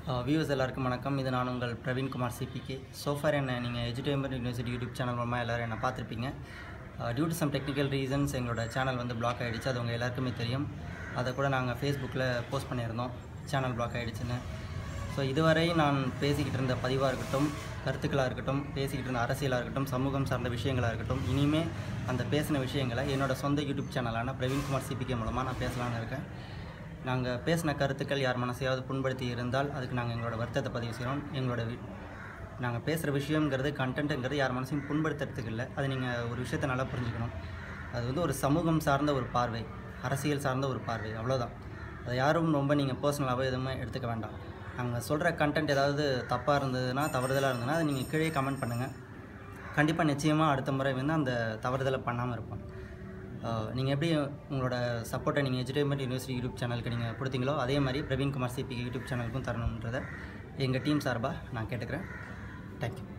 viewers எல்லாருக்கும் வணக்கம் இது நான் உங்கள் பிரவீன்குமார் சிபிகே சோஃபார் என்ன நீங்கள் எஜுடேமெண்ட் யூனிவர்சிட்டி யூடியூப் சேனல் மூலமாக எல்லோரும் என்னை பார்த்துருப்பீங்க due to some technical reasons எங்களோட சேனல் வந்து பிளாக் ஆகிடுச்சு அது உங்கள் எல்லாருக்குமே தெரியும் அதை கூட நாங்கள் ஃபேஸ்புக்கில் போஸ்ட் பண்ணியிருந்தோம் சேனல் பிளாக் ஆகிடுச்சுன்னு ஸோ இதுவரை நான் பேசிக்கிட்டு இருந்த பதிவாக இருக்கட்டும் கருத்துக்களாக இருக்கட்டும் பேசிக்கிட்டு இருந்த அரசியலாக இருக்கட்டும் சமூகம் சார்ந்த விஷயங்களாக இருக்கட்டும் இனிமே அந்த பேசின விஷயங்களை என்னோட சொந்த யூடியூப் சேனலான பிரவீன்குமார் சிபிகே மூலமாக நான் பேசலாம்னு இருக்கேன் நாங்கள் பேசின கருத்துக்கள் யார் மனசையாவது புண்படுத்தி இருந்தால் அதுக்கு நாங்கள் எங்களோட வருத்தத்தை பதிவு செய்கிறோம் எங்களோட வி நாங்கள் பேசுகிற விஷயங்கிறது கண்டென்ட்டுங்கிறது யார் மனசையும் புண்படுத்துறதுக்கு இல்லை அது நீங்கள் ஒரு விஷயத்தை நல்லா புரிஞ்சுக்கணும் அது வந்து ஒரு சமூகம் சார்ந்த ஒரு பார்வை அரசியல் சார்ந்த ஒரு பார்வை அவ்வளோதான் அதை யாரும் ரொம்ப நீங்கள் பர்சனலாகவே எதுவுமே எடுத்துக்க வேண்டாம் நாங்கள் சொல்கிற கண்டென்ட் ஏதாவது தப்பாக இருந்ததுன்னா தவறுதலாக இருந்ததுன்னா அதை நீங்கள் கீழே கமெண்ட் பண்ணுங்கள் கண்டிப்பாக நிச்சயமாக அடுத்த முறை வந்து அந்த தவறுதலை பண்ணாமல் இருப்போம் நீங்கள் எப்படி உங்களோட சப்போர்ட்டை நீங்கள் எஜுடேமெண்ட் யூனிவர்சிட்டி யூடியூப் சேனலுக்கு நீங்கள் கொடுத்தீங்களோ அதே மாதிரி பிரவீன்குமார் சிபி யூடியூப் சேனலுக்கும் தரணுன்றதை எங்கள் டீம் சார்பாக நான் கேட்டுக்கிறேன் தேங்க்யூ